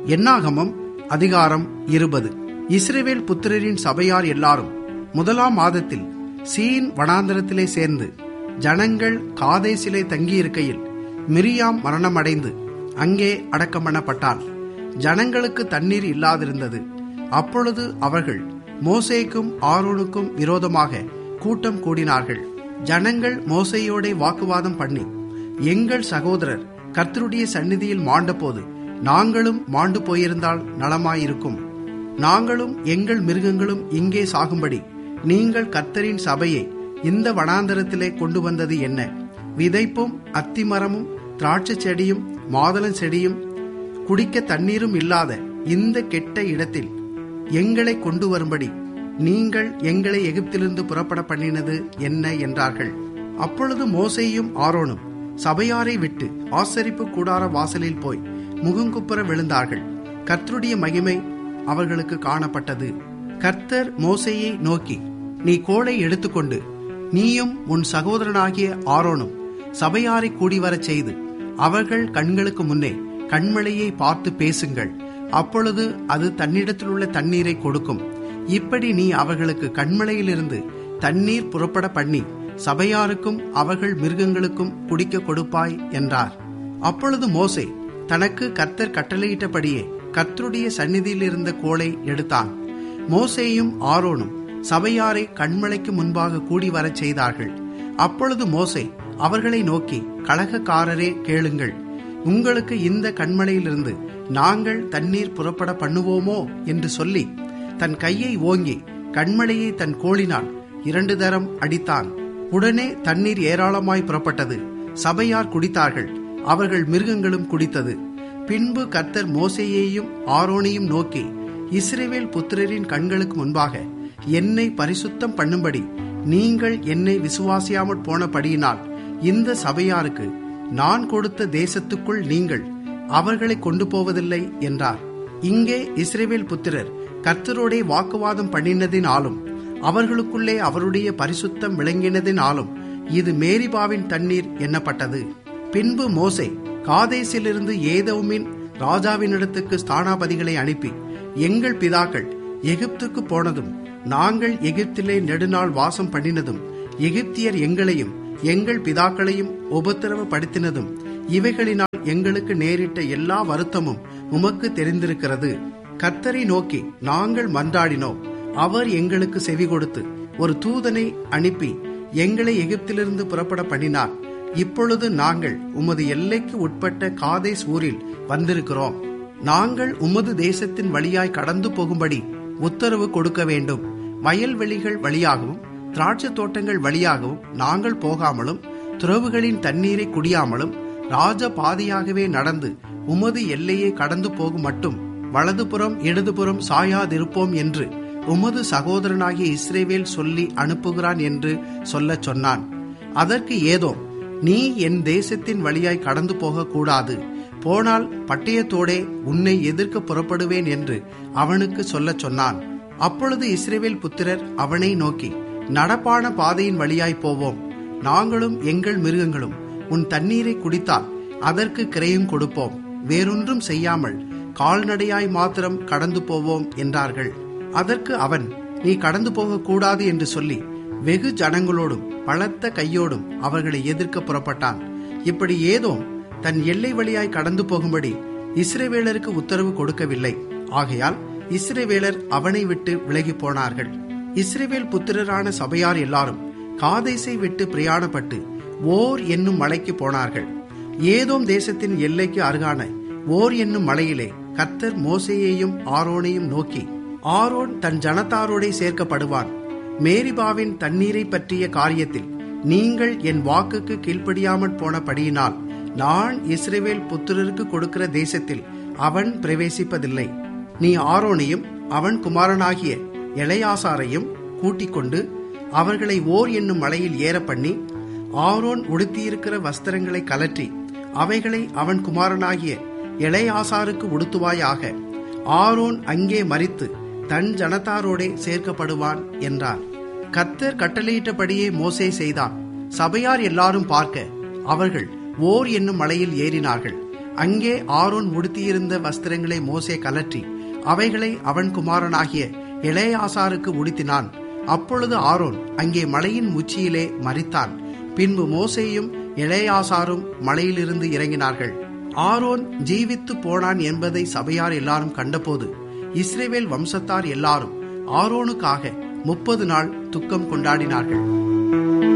என்னாகமம் அதிகாரம் இருபது இஸ்ரேவேல் புத்திரரின் சபையார் எல்லாரும் முதலாம் மாதத்தில் சீன் வனாந்தரத்திலே சேர்ந்து ஜனங்கள் காதேசிலே தங்கியிருக்கையில் மிரியாம் மரணமடைந்து அங்கே அடக்கம் பண்ணப்பட்டாள் ஜனங்களுக்கு தண்ணீர் இல்லாதிருந்தது அப்பொழுது அவர்கள் மோசேக்கும் ஆரோனுக்கும் விரோதமாக கூட்டம் கூடினார்கள் ஜனங்கள் மோசையோடே வாக்குவாதம் பண்ணி எங்கள் சகோதரர் கர்த்தருடைய சந்நிதியில் மாண்டபோது நாங்களும் மாண்டு போயிருந்தால் நலமாயிருக்கும் நாங்களும் எங்கள் மிருகங்களும் இங்கே சாகும்படி நீங்கள் கர்த்தரின் சபையை இந்த வனாந்தரத்திலே கொண்டு வந்தது என்ன விதைப்பும் அத்திமரமும் திராட்சை செடியும் மாதளம் செடியும் குடிக்க தண்ணீரும் இல்லாத இந்த கெட்ட இடத்தில் எங்களை கொண்டு வரும்படி நீங்கள் எங்களை எகிப்திலிருந்து புறப்பட பண்ணினது என்ன என்றார்கள் அப்பொழுது மோசையும் ஆரோனும் சபையாரை விட்டு ஆசரிப்பு கூடார வாசலில் போய் முகங்குப்புற விழுந்தார்கள் கர்த்தருடைய மகிமை அவர்களுக்கு காணப்பட்டது கர்த்தர் மோசையை நோக்கி நீ கோலை எடுத்துக்கொண்டு நீயும் உன் சகோதரனாகிய ஆரோனும் சபையாரை கூடிவரச் செய்து அவர்கள் கண்களுக்கு முன்னே கண்மலையை பார்த்து பேசுங்கள் அப்பொழுது அது தன்னிடத்தில் உள்ள தண்ணீரை கொடுக்கும் இப்படி நீ அவர்களுக்கு கண்மலையிலிருந்து தண்ணீர் புறப்பட பண்ணி சபையாருக்கும் அவர்கள் மிருகங்களுக்கும் குடிக்க கொடுப்பாய் என்றார் அப்பொழுது மோசே தனக்கு கர்த்தர் கட்டளையிட்டபடியே கர்த்தருடைய சந்நிதியில் இருந்த கோலை எடுத்தான் மோசேயும் ஆரோனும் சபையாரை கண்மலைக்கு முன்பாக கூடி வரச் செய்தார்கள் அப்பொழுது மோசே அவர்களை நோக்கி கழகக்காரரே கேளுங்கள் உங்களுக்கு இந்த கண்மலையிலிருந்து நாங்கள் தண்ணீர் புறப்பட பண்ணுவோமோ என்று சொல்லி தன் கையை ஓங்கி கண்மலையை தன் கோளினால் இரண்டு தரம் அடித்தான் உடனே தண்ணீர் ஏராளமாய் புறப்பட்டது சபையார் குடித்தார்கள் அவர்கள் மிருகங்களும் குடித்தது பின்பு கர்த்தர் மோசேயையும் ஆரோனையும் நோக்கி இஸ்ரேவேல் புத்திரரின் கண்களுக்கு முன்பாக என்னை பரிசுத்தம் பண்ணும்படி நீங்கள் என்னை விசுவாசியாமற் போனபடியினால் இந்த சபையாருக்கு நான் கொடுத்த தேசத்துக்குள் நீங்கள் அவர்களை கொண்டு போவதில்லை என்றார் இங்கே இஸ்ரேவேல் புத்திரர் கர்த்தரோடே வாக்குவாதம் பண்ணினதினாலும் அவர்களுக்குள்ளே அவருடைய பரிசுத்தம் விளங்கினதினாலும் இது மேரிபாவின் தண்ணீர் எண்ணப்பட்டது பின்பு மோசே காதேசிலிருந்து ஏதோமின் ராஜாவினிடத்துக்கு ஸ்தானாபதிகளை அனுப்பி எங்கள் பிதாக்கள் எகிப்துக்கு போனதும் நாங்கள் எகிப்திலே நெடுநாள் வாசம் பண்ணினதும் எகிப்தியர் எங்களையும் எங்கள் பிதாக்களையும் உபத்திரவப்படுத்தினதும் இவைகளினால் எங்களுக்கு நேரிட்ட எல்லா வருத்தமும் உமக்கு தெரிந்திருக்கிறது கர்த்தரை நோக்கி நாங்கள் மன்றாடினோம் அவர் எங்களுக்கு செவி கொடுத்து ஒரு தூதனை அனுப்பி எங்களை எகிப்திலிருந்து புறப்பட பண்ணினார் இப்பொழுது நாங்கள் உமது எல்லைக்கு உட்பட்ட காதேஸ் ஊரில் வந்திருக்கிறோம் நாங்கள் உமது தேசத்தின் வழியாய் கடந்து போகும்படி உத்தரவு கொடுக்க வேண்டும் வயல்வெளிகள் வழியாகவும் திராட்சை தோட்டங்கள் வழியாகவும் நாங்கள் போகாமலும் துறவுகளின் தண்ணீரை குடியாமலும் ராஜ பாதையாகவே நடந்து உமது எல்லையை கடந்து போகும் மட்டும் வலதுபுறம் இடதுபுறம் சாயாதிருப்போம் என்று உமது சகோதரனாகிய இஸ்ரேவேல் சொல்லி அனுப்புகிறான் என்று சொல்லச் சொன்னான் அதற்கு ஏதோ நீ என் தேசத்தின் வழியாய் கடந்து போகக்கூடாது போனால் பட்டயத்தோடே உன்னை எதிர்க்க புறப்படுவேன் என்று அவனுக்கு சொல்லச் சொன்னான் அப்பொழுது இஸ்ரேவேல் புத்திரர் அவனை நோக்கி நடப்பான பாதையின் வழியாய் போவோம் நாங்களும் எங்கள் மிருகங்களும் உன் தண்ணீரை குடித்தால் அதற்கு கிரையும் கொடுப்போம் வேறொன்றும் செய்யாமல் கால்நடையாய் மாத்திரம் கடந்து போவோம் என்றார்கள் அதற்கு அவன் நீ கடந்து போகக்கூடாது என்று சொல்லி வெகு ஜனங்களோடும் பலத்த கையோடும் அவர்களை எதிர்க்க புறப்பட்டான் இப்படி ஏதோ தன் எல்லை வழியாய் கடந்து போகும்படி இஸ்ரேவேலருக்கு உத்தரவு கொடுக்கவில்லை ஆகையால் இஸ்ரேவேலர் அவனை விட்டு விலகி போனார்கள் இஸ்ரேவேல் புத்திரரான சபையார் எல்லாரும் காதேசை விட்டு பிரயாணப்பட்டு ஓர் என்னும் மலைக்கு போனார்கள் ஏதோம் தேசத்தின் எல்லைக்கு அருகான ஓர் என்னும் மலையிலே கர்த்தர் மோசேயையும் ஆரோனையும் நோக்கி ஆரோன் தன் ஜனத்தாரோடே சேர்க்கப்படுவான் மேரிபாவின் தண்ணீரை பற்றிய காரியத்தில் நீங்கள் என் வாக்குக்கு கீழ்ப்படியாமற் போனபடியினால் நான் இஸ்ரேவேல் புத்திரருக்கு கொடுக்கிற தேசத்தில் அவன் பிரவேசிப்பதில்லை நீ ஆரோனையும் அவன் குமாரனாகிய எளையாசாரையும் கூட்டிக் கொண்டு அவர்களை ஓர் என்னும் மலையில் ஏற பண்ணி ஆரோன் உடுத்தியிருக்கிற வஸ்திரங்களை கலற்றி அவைகளை அவன் குமாரனாகிய எளையாசாருக்கு உடுத்துவாயாக ஆரோன் அங்கே மறித்து தன் ஜனத்தாரோடே சேர்க்கப்படுவான் என்றார் கத்தர் கட்டளையிட்டபடியே மோசே செய்தான் சபையார் எல்லாரும் பார்க்க அவர்கள் ஓர் என்னும் மலையில் ஏறினார்கள் அங்கே ஆரோன் உடுத்தியிருந்த வஸ்திரங்களை மோசே கலற்றி அவைகளை அவன் குமாரனாகிய இளையாசாருக்கு உடுத்தினான் அப்பொழுது ஆரோன் அங்கே மலையின் உச்சியிலே மறித்தான் பின்பு மோசேயும் இளையாசாரும் மலையிலிருந்து இறங்கினார்கள் ஆரோன் ஜீவித்து போனான் என்பதை சபையார் எல்லாரும் கண்டபோது இஸ்ரேவேல் வம்சத்தார் எல்லாரும் ஆரோனுக்காக முப்பது நாள் துக்கம் கொண்டாடினார்கள்